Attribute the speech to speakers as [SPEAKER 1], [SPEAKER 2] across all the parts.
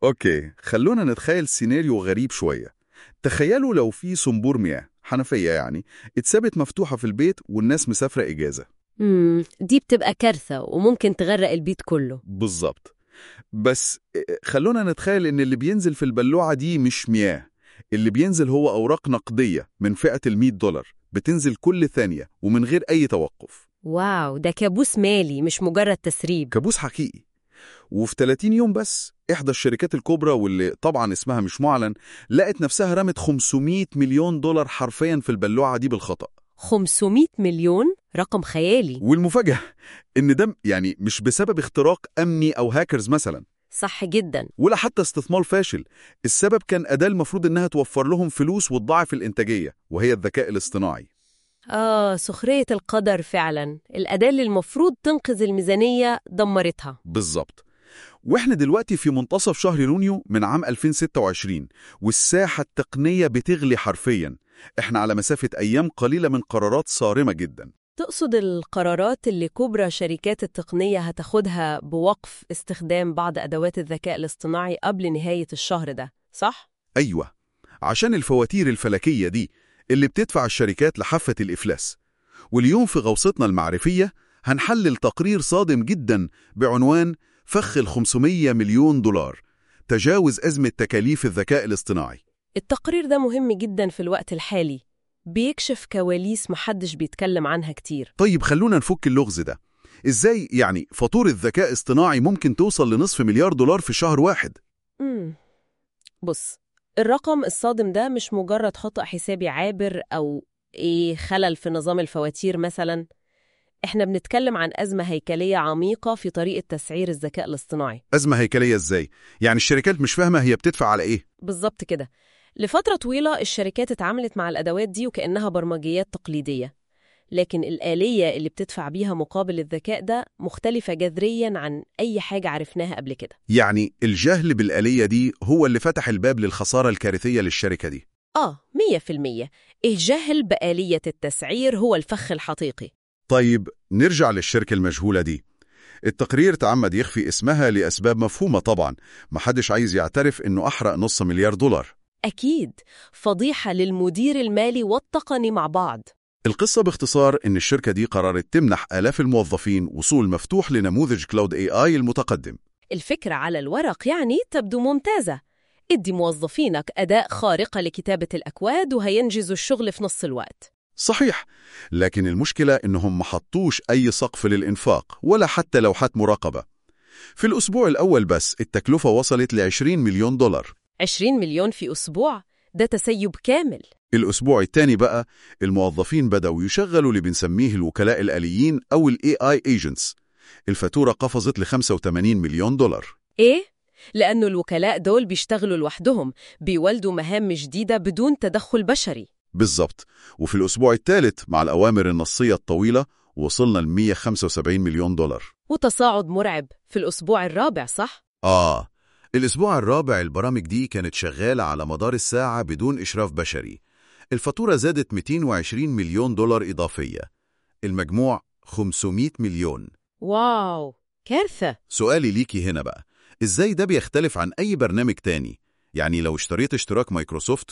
[SPEAKER 1] أوكي خلونا نتخيل سيناريو غريب شوية تخيلوا لو في صنبور مياه حنفية يعني اتثبت مفتوحة في البيت والناس مسافرة إجازة
[SPEAKER 2] امم دي بتبقى كارثة وممكن تغرق البيت كله
[SPEAKER 1] بالظبط بس خلونا نتخيل إن اللي بينزل في البلوعة دي مش مياه اللي بينزل هو أوراق نقدية من فئة ال دولار بتنزل كل ثانية ومن غير أي توقف
[SPEAKER 2] واو ده كابوس مالي مش مجرد تسريب
[SPEAKER 1] كابوس حقيقي وفي 30 يوم بس إحدى الشركات الكبرى واللي طبعا اسمها مش معلن لقت نفسها رمت 500 مليون دولار حرفيا في البلوعة دي بالخطأ
[SPEAKER 2] 500 مليون رقم خيالي
[SPEAKER 1] والمفاجأة إن ده يعني مش بسبب اختراق أمني أو هاكرز مثلا
[SPEAKER 2] صح جدا
[SPEAKER 1] ولا حتى استثمار فاشل السبب كان أداة المفروض إنها توفر لهم فلوس وتضاعف الإنتاجية وهي الذكاء الاصطناعي
[SPEAKER 2] آه سخرية القدر فعلا الأداة اللي المفروض تنقذ الميزانية دمرتها
[SPEAKER 1] بالظبط واحنا دلوقتي في منتصف شهر يونيو من عام 2026 والساحة التقنية بتغلي حرفيا احنا على مسافة أيام قليلة من قرارات صارمة جدا
[SPEAKER 2] تقصد القرارات اللي كبرى شركات التقنية هتاخدها بوقف استخدام بعض أدوات الذكاء الاصطناعي قبل نهاية الشهر ده صح؟
[SPEAKER 1] أيوة عشان الفواتير الفلكية دي اللي بتدفع الشركات لحافة الإفلاس واليوم في غوصتنا المعرفية هنحلل تقرير صادم جدا بعنوان فخ ال 500 مليون دولار تجاوز أزمة تكاليف الذكاء الاصطناعي
[SPEAKER 2] التقرير ده مهم جدا في الوقت الحالي بيكشف كواليس محدش بيتكلم عنها كتير
[SPEAKER 1] طيب خلونا نفك اللغز ده إزاي يعني فاتورة ذكاء اصطناعي ممكن توصل لنصف مليار دولار في شهر واحد
[SPEAKER 2] مم. بص الرقم الصادم ده مش مجرد خطأ حسابي عابر أو إيه خلل في نظام الفواتير مثلا إحنا بنتكلم عن أزمة هيكلية عميقة في طريقة تسعير الذكاء الاصطناعي
[SPEAKER 1] أزمة هيكلية إزاي؟ يعني الشركات مش فاهمة هي بتدفع على إيه؟
[SPEAKER 2] بالظبط كده لفترة طويلة الشركات اتعاملت مع الأدوات دي وكأنها برمجيات تقليدية لكن الآلية اللي بتدفع بيها مقابل الذكاء ده مختلفة جذرياً عن أي حاجة عرفناها قبل كده
[SPEAKER 1] يعني الجهل بالآلية دي هو اللي فتح الباب للخسارة الكارثية للشركة دي
[SPEAKER 2] آه مية في المية الجهل بآلية التسعير هو الفخ الحقيقي
[SPEAKER 1] طيب نرجع للشركة المجهولة دي التقرير تعمد يخفي اسمها لأسباب مفهومة طبعا محدش عايز يعترف إنه أحرق نص مليار دولار
[SPEAKER 2] أكيد فضيحة للمدير المالي والتقني مع بعض
[SPEAKER 1] القصة باختصار إن الشركة دي قررت تمنح آلاف الموظفين وصول مفتوح لنموذج كلاود اي اي المتقدم
[SPEAKER 2] الفكرة على الورق يعني تبدو ممتازة ادي موظفينك أداء خارقة لكتابة الأكواد وهينجزوا الشغل في نص الوقت
[SPEAKER 1] صحيح لكن المشكلة إنهم ما حطوش أي سقف للإنفاق ولا حتى لوحات مراقبة في الأسبوع الأول بس التكلفة وصلت ل 20 مليون دولار
[SPEAKER 2] 20 مليون في أسبوع ده تسيب كامل
[SPEAKER 1] الأسبوع الثاني بقى الموظفين بدأوا يشغلوا اللي بنسميه الوكلاء الآليين أو ال AI Agents الفاتورة قفزت ل 85 مليون دولار
[SPEAKER 2] إيه؟ لأنه الوكلاء دول بيشتغلوا لوحدهم بيولدوا مهام جديدة بدون تدخل بشري
[SPEAKER 1] بالظبط وفي الأسبوع الثالث مع الأوامر النصية الطويلة وصلنا ل 175 مليون دولار
[SPEAKER 2] وتصاعد مرعب في الأسبوع الرابع صح؟
[SPEAKER 1] آه الأسبوع الرابع البرامج دي كانت شغالة على مدار الساعة بدون إشراف بشري الفاتورة زادت 220 مليون دولار إضافية المجموع 500 مليون
[SPEAKER 2] واو كارثة
[SPEAKER 1] سؤالي ليكي هنا بقى إزاي ده بيختلف عن أي برنامج تاني؟ يعني لو اشتريت اشتراك مايكروسوفت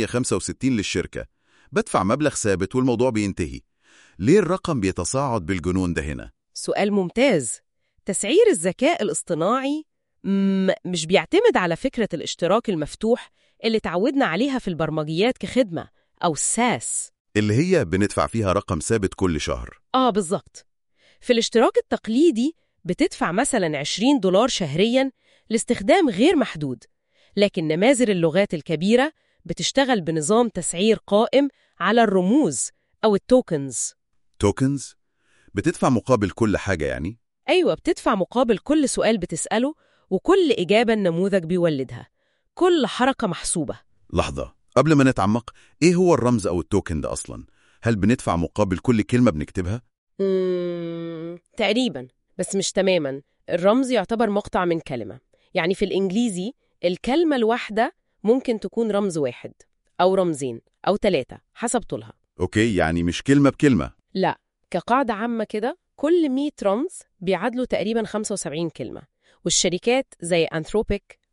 [SPEAKER 1] 365 للشركة بدفع مبلغ ثابت والموضوع بينتهي ليه الرقم بيتصاعد بالجنون ده هنا؟
[SPEAKER 2] سؤال ممتاز تسعير الذكاء الاصطناعي م- مش بيعتمد على فكرة الاشتراك المفتوح اللي تعودنا عليها في البرمجيات كخدمة أو ساس
[SPEAKER 1] اللي هي بندفع فيها رقم ثابت كل شهر
[SPEAKER 2] آه بالظبط في الاشتراك التقليدي بتدفع مثلا 20 دولار شهريا لاستخدام غير محدود لكن نماذج اللغات الكبيرة بتشتغل بنظام تسعير قائم على الرموز أو التوكنز
[SPEAKER 1] توكنز بتدفع مقابل كل حاجة يعني؟
[SPEAKER 2] أيوة بتدفع مقابل كل سؤال بتسأله وكل إجابة النموذج بيولدها كل حركة محسوبة
[SPEAKER 1] لحظة قبل ما نتعمق إيه هو الرمز أو التوكن ده أصلا؟ هل بندفع مقابل كل كلمة بنكتبها؟
[SPEAKER 2] مم... تقريبا بس مش تماما الرمز يعتبر مقطع من كلمة يعني في الإنجليزي الكلمة الواحدة ممكن تكون رمز واحد أو رمزين أو ثلاثة حسب طولها
[SPEAKER 1] أوكي يعني مش كلمة بكلمة
[SPEAKER 2] لا كقاعدة عامة كده كل 100 رمز بيعادلوا تقريبا 75 كلمة والشركات زي أنثروبيك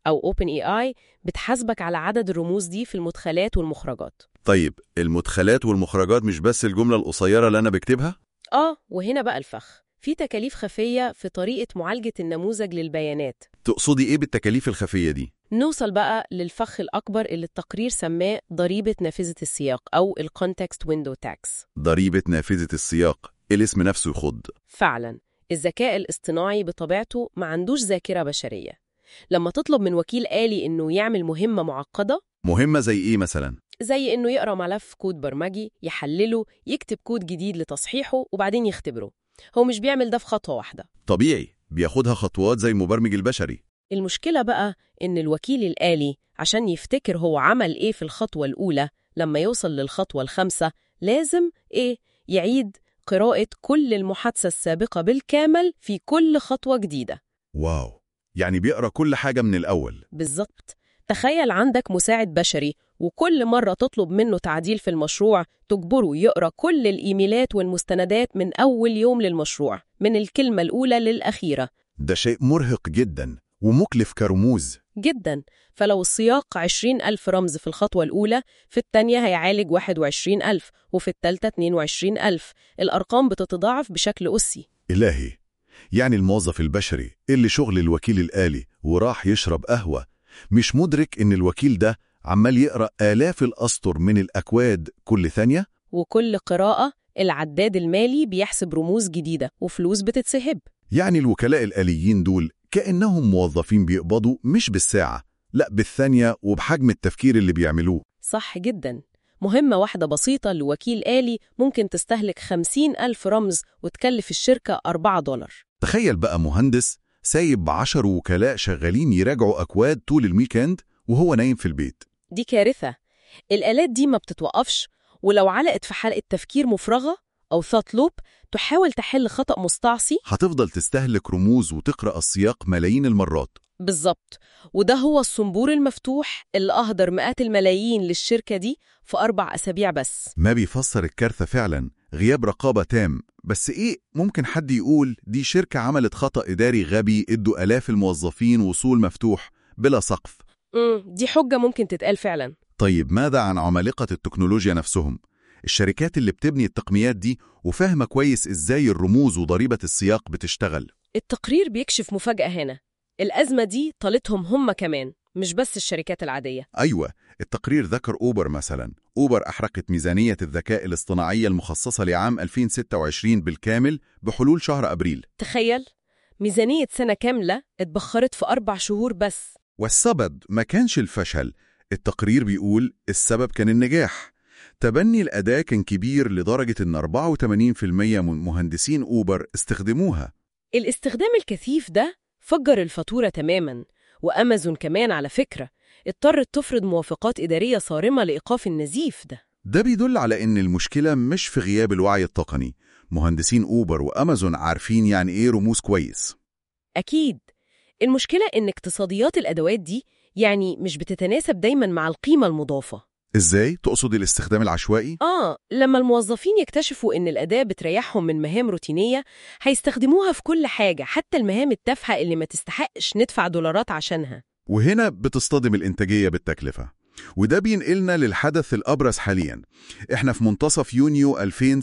[SPEAKER 2] أو OpenAI بتحاسبك على عدد الرموز دي في المدخلات والمخرجات
[SPEAKER 1] طيب المدخلات والمخرجات مش بس الجملة القصيرة اللي أنا بكتبها؟
[SPEAKER 2] آه وهنا بقى الفخ في تكاليف خفية في طريقة معالجة النموذج للبيانات
[SPEAKER 1] تقصدي إيه بالتكاليف الخفية دي؟
[SPEAKER 2] نوصل بقى للفخ الأكبر اللي التقرير سماه ضريبة نافذة السياق أو ال Context Window Tax
[SPEAKER 1] ضريبة نافذة السياق الاسم نفسه يخض
[SPEAKER 2] فعلا الذكاء الاصطناعي بطبيعته ما عندوش ذاكرة بشرية لما تطلب من وكيل آلي إنه يعمل مهمة معقدة
[SPEAKER 1] مهمة زي إيه مثلا؟
[SPEAKER 2] زي إنه يقرأ ملف كود برمجي يحلله يكتب كود جديد لتصحيحه وبعدين يختبره هو مش بيعمل ده في خطوة واحدة
[SPEAKER 1] طبيعي بياخدها خطوات زي المبرمج البشري
[SPEAKER 2] المشكلة بقى إن الوكيل الآلي عشان يفتكر هو عمل إيه في الخطوة الأولى لما يوصل للخطوة الخامسة لازم إيه يعيد قراءة كل المحادثة السابقة بالكامل في كل خطوة جديدة
[SPEAKER 1] واو يعني بيقرأ كل حاجة من الأول
[SPEAKER 2] بالظبط تخيل عندك مساعد بشري وكل مرة تطلب منه تعديل في المشروع تجبره يقرأ كل الإيميلات والمستندات من أول يوم للمشروع من الكلمة الأولى للأخيرة
[SPEAKER 1] ده شيء مرهق جدا ومكلف كرموز
[SPEAKER 2] جدا فلو السياق 20 ألف رمز في الخطوة الأولى في الثانية هيعالج 21 ألف وفي الثالثة 22 ألف الأرقام بتتضاعف بشكل أسي
[SPEAKER 1] إلهي يعني الموظف البشري اللي شغل الوكيل الآلي وراح يشرب قهوة مش مدرك إن الوكيل ده عمال يقرأ آلاف الأسطر من الأكواد كل ثانية؟
[SPEAKER 2] وكل قراءة العداد المالي بيحسب رموز جديدة وفلوس بتتسحب
[SPEAKER 1] يعني الوكلاء الآليين دول كأنهم موظفين بيقبضوا مش بالساعة لا بالثانية وبحجم التفكير اللي بيعملوه
[SPEAKER 2] صح جدا مهمة واحدة بسيطة لوكيل آلي ممكن تستهلك 50 ألف رمز وتكلف الشركة 4 دولار
[SPEAKER 1] تخيل بقى مهندس سايب عشر وكلاء شغالين يراجعوا أكواد طول الويكند وهو نايم في البيت
[SPEAKER 2] دي كارثة الآلات دي ما بتتوقفش ولو علقت في حلقة تفكير مفرغة أو ثوت لوب تحاول تحل خطأ مستعصي
[SPEAKER 1] هتفضل تستهلك رموز وتقرأ السياق ملايين المرات
[SPEAKER 2] بالظبط وده هو الصنبور المفتوح اللي أهدر مئات الملايين للشركة دي في أربع أسابيع بس
[SPEAKER 1] ما بيفسر الكارثة فعلا غياب رقابة تام بس إيه ممكن حد يقول دي شركة عملت خطأ إداري غبي ادوا آلاف الموظفين وصول مفتوح بلا سقف
[SPEAKER 2] امم دي حجة ممكن تتقال فعلا
[SPEAKER 1] طيب ماذا عن عمالقة التكنولوجيا نفسهم؟ الشركات اللي بتبني التقنيات دي وفاهمة كويس إزاي الرموز وضريبة السياق بتشتغل
[SPEAKER 2] التقرير بيكشف مفاجأة هنا الأزمة دي طالتهم هم كمان مش بس الشركات العادية
[SPEAKER 1] أيوة التقرير ذكر أوبر مثلا أوبر أحرقت ميزانية الذكاء الاصطناعية المخصصة لعام 2026 بالكامل بحلول شهر أبريل
[SPEAKER 2] تخيل ميزانية سنة كاملة اتبخرت في أربع شهور بس
[SPEAKER 1] والسبب ما كانش الفشل التقرير بيقول السبب كان النجاح تبني الأداة كان كبير لدرجة أن 84% من مهندسين أوبر استخدموها
[SPEAKER 2] الاستخدام الكثيف ده فجر الفاتورة تماما وأمازون كمان على فكرة اضطرت تفرض موافقات إدارية صارمة لإيقاف النزيف ده
[SPEAKER 1] ده بيدل على أن المشكلة مش في غياب الوعي التقني مهندسين أوبر وأمازون عارفين يعني إيه رموز كويس
[SPEAKER 2] أكيد المشكلة إن اقتصاديات الأدوات دي يعني مش بتتناسب دايما مع القيمة المضافة
[SPEAKER 1] إزاي؟ تقصد الاستخدام العشوائي؟
[SPEAKER 2] آه لما الموظفين يكتشفوا إن الأداة بتريحهم من مهام روتينية هيستخدموها في كل حاجة حتى المهام التافهة اللي ما تستحقش ندفع دولارات عشانها
[SPEAKER 1] وهنا بتصطدم الإنتاجية بالتكلفة وده بينقلنا للحدث الأبرز حاليا إحنا في منتصف يونيو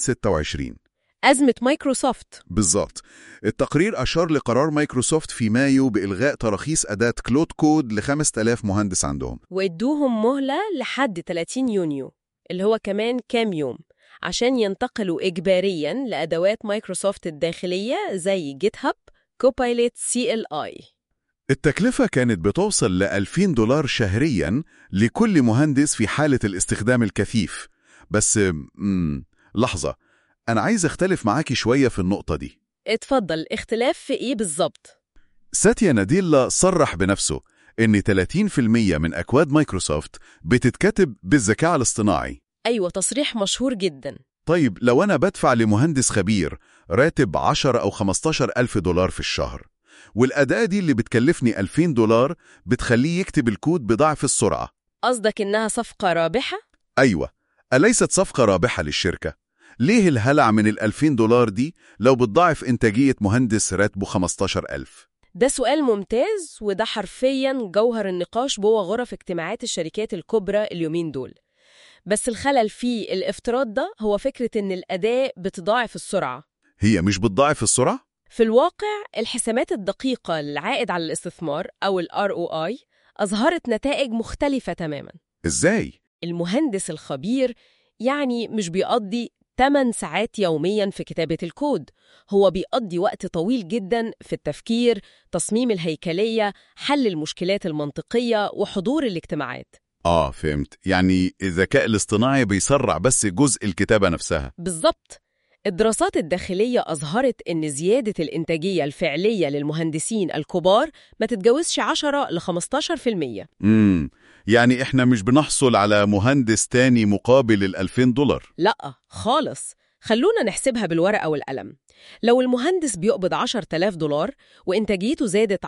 [SPEAKER 1] 2026
[SPEAKER 2] أزمة مايكروسوفت
[SPEAKER 1] بالظبط التقرير أشار لقرار مايكروسوفت في مايو بإلغاء تراخيص أداة كلود كود ل 5000 مهندس عندهم
[SPEAKER 2] وادوهم مهلة لحد 30 يونيو اللي هو كمان كام يوم عشان ينتقلوا إجبارياً لأدوات مايكروسوفت الداخلية زي جيت هاب كوبايلوت سي ال اي
[SPEAKER 1] التكلفة كانت بتوصل ل 2000 دولار شهريا لكل مهندس في حالة الاستخدام الكثيف بس مم لحظة أنا عايز أختلف معاكي شوية في النقطة دي
[SPEAKER 2] اتفضل اختلاف في إيه بالظبط؟
[SPEAKER 1] ساتيا ناديلا صرح بنفسه إن 30% من أكواد مايكروسوفت بتتكتب بالذكاء الاصطناعي
[SPEAKER 2] أيوة تصريح مشهور جدا
[SPEAKER 1] طيب لو أنا بدفع لمهندس خبير راتب 10 أو 15 ألف دولار في الشهر والأداة دي اللي بتكلفني 2000 دولار بتخليه يكتب الكود بضعف السرعة
[SPEAKER 2] قصدك إنها صفقة رابحة؟
[SPEAKER 1] أيوة أليست صفقة رابحة للشركة؟ ليه الهلع من ال 2000 دولار دي لو بتضاعف إنتاجية مهندس راتبه 15 ألف؟
[SPEAKER 2] ده سؤال ممتاز وده حرفيا جوهر النقاش جوه غرف اجتماعات الشركات الكبرى اليومين دول بس الخلل في الافتراض ده هو فكرة إن الأداء بتضاعف السرعة
[SPEAKER 1] هي مش بتضاعف السرعة؟
[SPEAKER 2] في الواقع الحسابات الدقيقة للعائد على الاستثمار أو ال ROI أظهرت نتائج مختلفة تماما
[SPEAKER 1] إزاي؟
[SPEAKER 2] المهندس الخبير يعني مش بيقضي 8 ساعات يوميا في كتابة الكود هو بيقضي وقت طويل جدا في التفكير تصميم الهيكلية حل المشكلات المنطقية وحضور الاجتماعات
[SPEAKER 1] آه فهمت يعني الذكاء الاصطناعي بيسرع بس جزء الكتابة نفسها
[SPEAKER 2] بالظبط الدراسات الداخلية أظهرت إن زيادة الإنتاجية الفعلية للمهندسين الكبار ما تتجاوزش 10 ل 15%
[SPEAKER 1] امم يعني إحنا مش بنحصل على مهندس تاني مقابل ال 2000 دولار
[SPEAKER 2] لا خالص خلونا نحسبها بالورقة والقلم لو المهندس بيقبض 10,000 دولار وإنتاجيته زادت 10%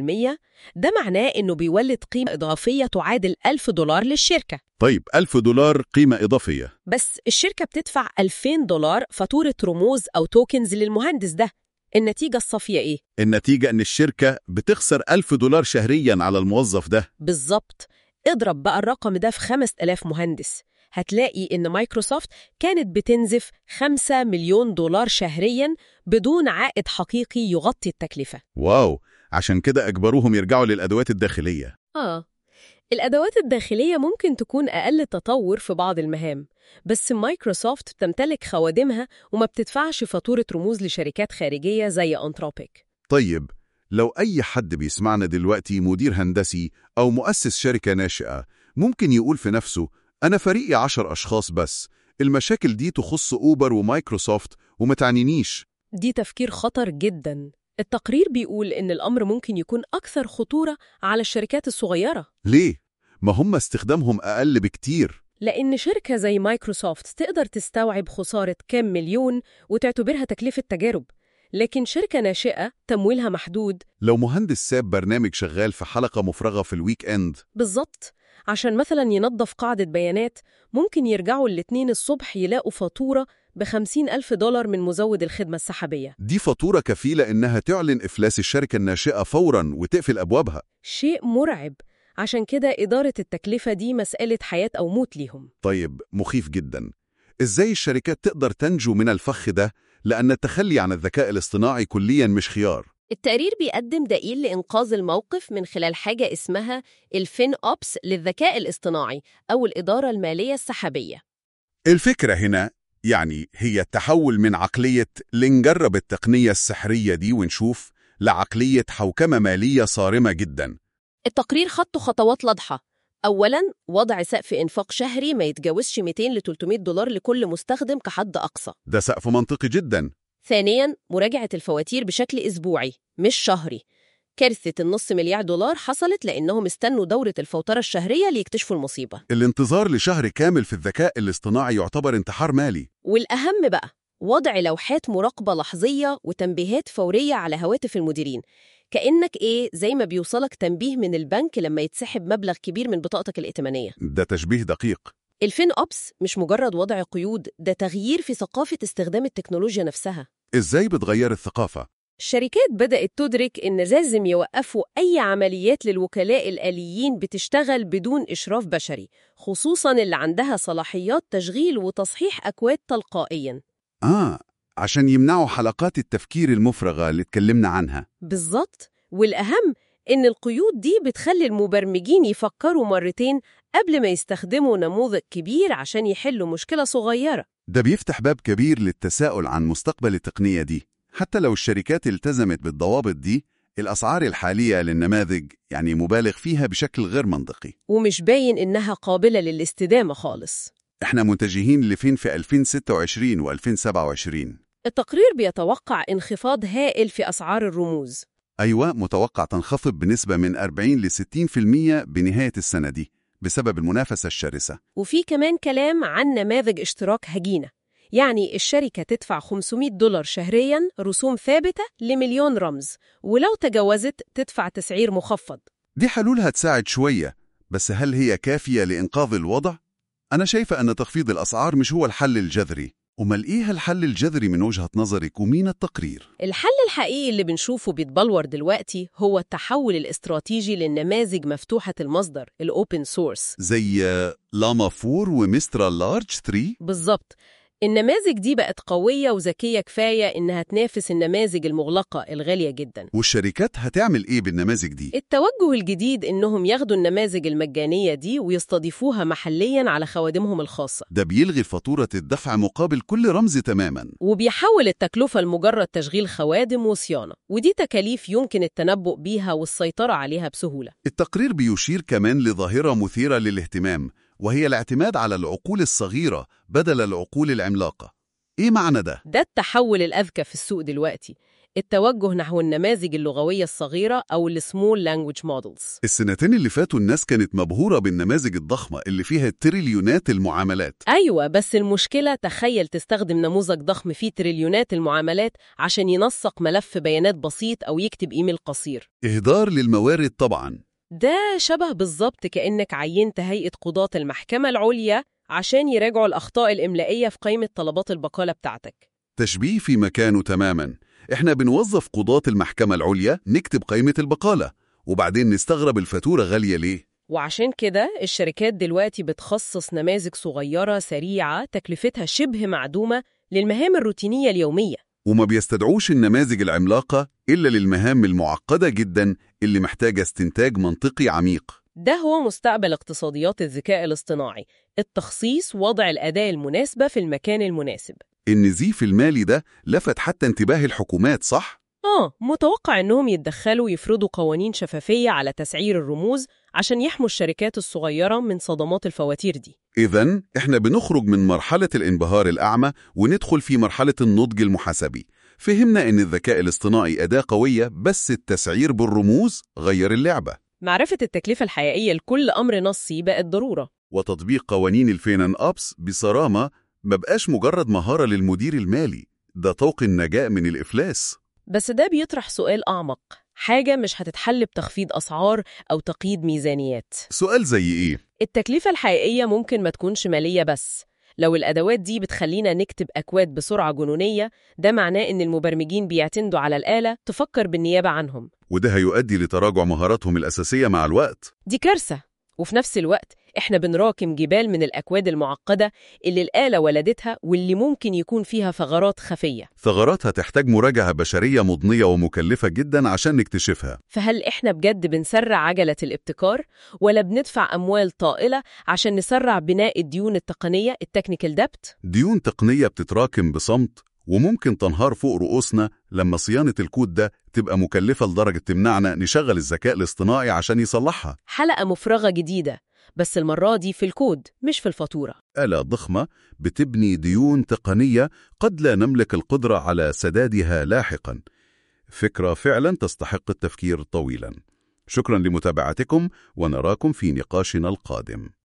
[SPEAKER 2] ده معناه إنه بيولد قيمة إضافية تعادل 1000 دولار للشركة
[SPEAKER 1] طيب 1000 دولار قيمة إضافية
[SPEAKER 2] بس الشركة بتدفع 2000 دولار فاتورة رموز أو توكنز للمهندس ده النتيجة الصافية إيه؟
[SPEAKER 1] النتيجة إن الشركة بتخسر 1000 دولار شهرياً على الموظف ده
[SPEAKER 2] بالظبط اضرب بقى الرقم ده في 5000 مهندس هتلاقي إن مايكروسوفت كانت بتنزف 5 مليون دولار شهرياً بدون عائد حقيقي يغطي التكلفة
[SPEAKER 1] واو عشان كده أجبروهم يرجعوا للأدوات الداخلية
[SPEAKER 2] آه الأدوات الداخلية ممكن تكون أقل تطور في بعض المهام بس مايكروسوفت بتمتلك خوادمها وما بتدفعش فاتورة رموز لشركات خارجية زي أنتروبيك
[SPEAKER 1] طيب لو أي حد بيسمعنا دلوقتي مدير هندسي أو مؤسس شركة ناشئة ممكن يقول في نفسه أنا فريقي عشر أشخاص بس المشاكل دي تخص أوبر ومايكروسوفت وما تعنينيش
[SPEAKER 2] دي تفكير خطر جدا التقرير بيقول إن الأمر ممكن يكون أكثر خطورة على الشركات الصغيرة
[SPEAKER 1] ليه؟ ما هم استخدامهم أقل بكتير
[SPEAKER 2] لأن شركة زي مايكروسوفت تقدر تستوعب خسارة كام مليون وتعتبرها تكلفة تجارب لكن شركة ناشئة تمويلها محدود
[SPEAKER 1] لو مهندس ساب برنامج شغال في حلقة مفرغة في الويك إند
[SPEAKER 2] بالظبط عشان مثلا ينظف قاعدة بيانات ممكن يرجعوا الاتنين الصبح يلاقوا فاتورة بخمسين ألف دولار من مزود الخدمة السحابية
[SPEAKER 1] دي فاتورة كفيلة إنها تعلن إفلاس الشركة الناشئة فوراً وتقفل أبوابها
[SPEAKER 2] شيء مرعب عشان كده إدارة التكلفة دي مسألة حياة أو موت ليهم
[SPEAKER 1] طيب مخيف جدا إزاي الشركات تقدر تنجو من الفخ ده لأن التخلي عن الذكاء الاصطناعي كلياً مش خيار
[SPEAKER 2] التقرير بيقدم دليل لإنقاذ الموقف من خلال حاجة اسمها الفين أوبس للذكاء الاصطناعي أو الإدارة المالية السحابية
[SPEAKER 1] الفكرة هنا يعني هي التحول من عقلية لنجرب التقنية السحرية دي ونشوف لعقلية حوكمة مالية صارمة جدا
[SPEAKER 2] التقرير خطه خطوات واضحة أولاً وضع سقف إنفاق شهري ما يتجاوزش 200 ل 300 دولار لكل مستخدم كحد أقصى
[SPEAKER 1] ده سقف منطقي جدا
[SPEAKER 2] ثانياً مراجعة الفواتير بشكل أسبوعي مش شهري كارثة النص مليار دولار حصلت لأنهم استنوا دورة الفوترة الشهرية ليكتشفوا المصيبة
[SPEAKER 1] الانتظار لشهر كامل في الذكاء الاصطناعي يعتبر انتحار مالي
[SPEAKER 2] والأهم بقى وضع لوحات مراقبة لحظية وتنبيهات فورية على هواتف المديرين كأنك إيه زي ما بيوصلك تنبيه من البنك لما يتسحب مبلغ كبير من بطاقتك الائتمانية
[SPEAKER 1] ده تشبيه دقيق
[SPEAKER 2] الفين أوبس مش مجرد وضع قيود ده تغيير في ثقافة استخدام التكنولوجيا نفسها
[SPEAKER 1] إزاي بتغير الثقافة؟
[SPEAKER 2] الشركات بدأت تدرك إن لازم يوقفوا أي عمليات للوكلاء الآليين بتشتغل بدون إشراف بشري خصوصاً اللي عندها صلاحيات تشغيل وتصحيح أكواد تلقائياً
[SPEAKER 1] آه عشان يمنعوا حلقات التفكير المفرغة اللي اتكلمنا عنها
[SPEAKER 2] بالظبط والأهم إن القيود دي بتخلي المبرمجين يفكروا مرتين قبل ما يستخدموا نموذج كبير عشان يحلوا مشكلة صغيرة
[SPEAKER 1] ده بيفتح باب كبير للتساؤل عن مستقبل التقنية دي حتى لو الشركات التزمت بالضوابط دي الأسعار الحالية للنماذج يعني مبالغ فيها بشكل غير منطقي
[SPEAKER 2] ومش باين إنها قابلة للاستدامة خالص
[SPEAKER 1] احنا متجهين لفين في 2026 و2027
[SPEAKER 2] التقرير بيتوقع انخفاض هائل في أسعار الرموز
[SPEAKER 1] أيوة متوقع تنخفض بنسبة من 40 ل 60% بنهاية السنة دي بسبب المنافسة الشرسة
[SPEAKER 2] وفي كمان كلام عن نماذج اشتراك هجينة يعني الشركة تدفع 500 دولار شهرياً رسوم ثابتة لمليون رمز ولو تجاوزت تدفع تسعير مخفض
[SPEAKER 1] دي حلول هتساعد شوية بس هل هي كافية لإنقاذ الوضع؟ أنا شايفة أن تخفيض الأسعار مش هو الحل الجذري أمال إيه الحل الجذري من وجهة نظرك ومين التقرير؟
[SPEAKER 2] الحل الحقيقي اللي بنشوفه بيتبلور دلوقتي هو التحول الاستراتيجي للنماذج مفتوحة المصدر الأوبن سورس
[SPEAKER 1] زي لاما 4 ومسترا لارج 3
[SPEAKER 2] بالظبط النماذج دي بقت قوية وذكية كفاية إنها تنافس النماذج المغلقة الغالية جدا
[SPEAKER 1] والشركات هتعمل إيه بالنماذج دي؟
[SPEAKER 2] التوجه الجديد إنهم ياخدوا النماذج المجانية دي ويستضيفوها محليا على خوادمهم الخاصة
[SPEAKER 1] ده بيلغي فاتورة الدفع مقابل كل رمز تماما
[SPEAKER 2] وبيحول التكلفة لمجرد تشغيل خوادم وصيانة ودي تكاليف يمكن التنبؤ بيها والسيطرة عليها بسهولة
[SPEAKER 1] التقرير بيشير كمان لظاهرة مثيرة للاهتمام وهي الاعتماد على العقول الصغيرة بدل العقول العملاقة إيه معنى ده؟
[SPEAKER 2] ده التحول الأذكى في السوق دلوقتي التوجه نحو النماذج اللغوية الصغيرة أو السمول لانجوج مودلز
[SPEAKER 1] السنتين اللي فاتوا الناس كانت مبهورة بالنماذج الضخمة اللي فيها تريليونات المعاملات
[SPEAKER 2] أيوة بس المشكلة تخيل تستخدم نموذج ضخم فيه تريليونات المعاملات عشان ينسق ملف بيانات بسيط أو يكتب إيميل قصير
[SPEAKER 1] إهدار للموارد طبعا
[SPEAKER 2] ده شبه بالظبط كأنك عينت هيئة قضاة المحكمة العليا عشان يراجعوا الأخطاء الإملائية في قائمة طلبات البقالة بتاعتك
[SPEAKER 1] تشبيه في مكانه تماما إحنا بنوظف قضاة المحكمة العليا نكتب قائمة البقالة وبعدين نستغرب الفاتورة غالية ليه
[SPEAKER 2] وعشان كده الشركات دلوقتي بتخصص نماذج صغيرة سريعة تكلفتها شبه معدومة للمهام الروتينية اليومية
[SPEAKER 1] وما بيستدعوش النماذج العملاقة إلا للمهام المعقدة جدا اللي محتاجة استنتاج منطقي عميق
[SPEAKER 2] ده هو مستقبل اقتصاديات الذكاء الاصطناعي التخصيص وضع الأداة المناسبة في المكان المناسب
[SPEAKER 1] النزيف المالي ده لفت حتى انتباه الحكومات صح؟
[SPEAKER 2] آه متوقع إنهم يتدخلوا يفرضوا قوانين شفافية على تسعير الرموز عشان يحموا الشركات الصغيرة من صدمات الفواتير دي
[SPEAKER 1] إذا إحنا بنخرج من مرحلة الانبهار الأعمى وندخل في مرحلة النضج المحاسبي فهمنا إن الذكاء الاصطناعي أداة قوية بس التسعير بالرموز غير اللعبة
[SPEAKER 2] معرفة التكلفة الحقيقية لكل أمر نصي بقت ضرورة
[SPEAKER 1] وتطبيق قوانين الفينان أبس بصرامة مبقاش مجرد مهارة للمدير المالي ده طوق النجاة من الإفلاس
[SPEAKER 2] بس ده بيطرح سؤال أعمق حاجة مش هتتحل بتخفيض أسعار أو تقييد ميزانيات
[SPEAKER 1] سؤال زي إيه؟
[SPEAKER 2] التكلفة الحقيقية ممكن ما تكونش مالية بس لو الأدوات دي بتخلينا نكتب أكواد بسرعة جنونية ده معناه إن المبرمجين بيعتمدوا على الآلة تفكر بالنيابة عنهم
[SPEAKER 1] وده هيؤدي لتراجع مهاراتهم الأساسية مع الوقت
[SPEAKER 2] دي كارثة وفي نفس الوقت إحنا بنراكم جبال من الأكواد المعقدة اللي الآلة ولدتها واللي ممكن يكون فيها ثغرات خفية
[SPEAKER 1] ثغراتها تحتاج مراجعة بشرية مضنية ومكلفة جدا عشان نكتشفها
[SPEAKER 2] فهل إحنا بجد بنسرع عجلة الابتكار ولا بندفع أموال طائلة عشان نسرع بناء الديون التقنية التكنيكال دبت؟
[SPEAKER 1] ديون تقنية بتتراكم بصمت وممكن تنهار فوق رؤوسنا لما صيانة الكود ده تبقى مكلفة لدرجة تمنعنا نشغل الذكاء الاصطناعي عشان يصلحها
[SPEAKER 2] حلقة مفرغة جديدة بس المرة دي في الكود مش في الفاتورة
[SPEAKER 1] آلة ضخمة بتبني ديون تقنية قد لا نملك القدرة على سدادها لاحقا فكرة فعلا تستحق التفكير طويلا شكرا لمتابعتكم ونراكم في نقاشنا القادم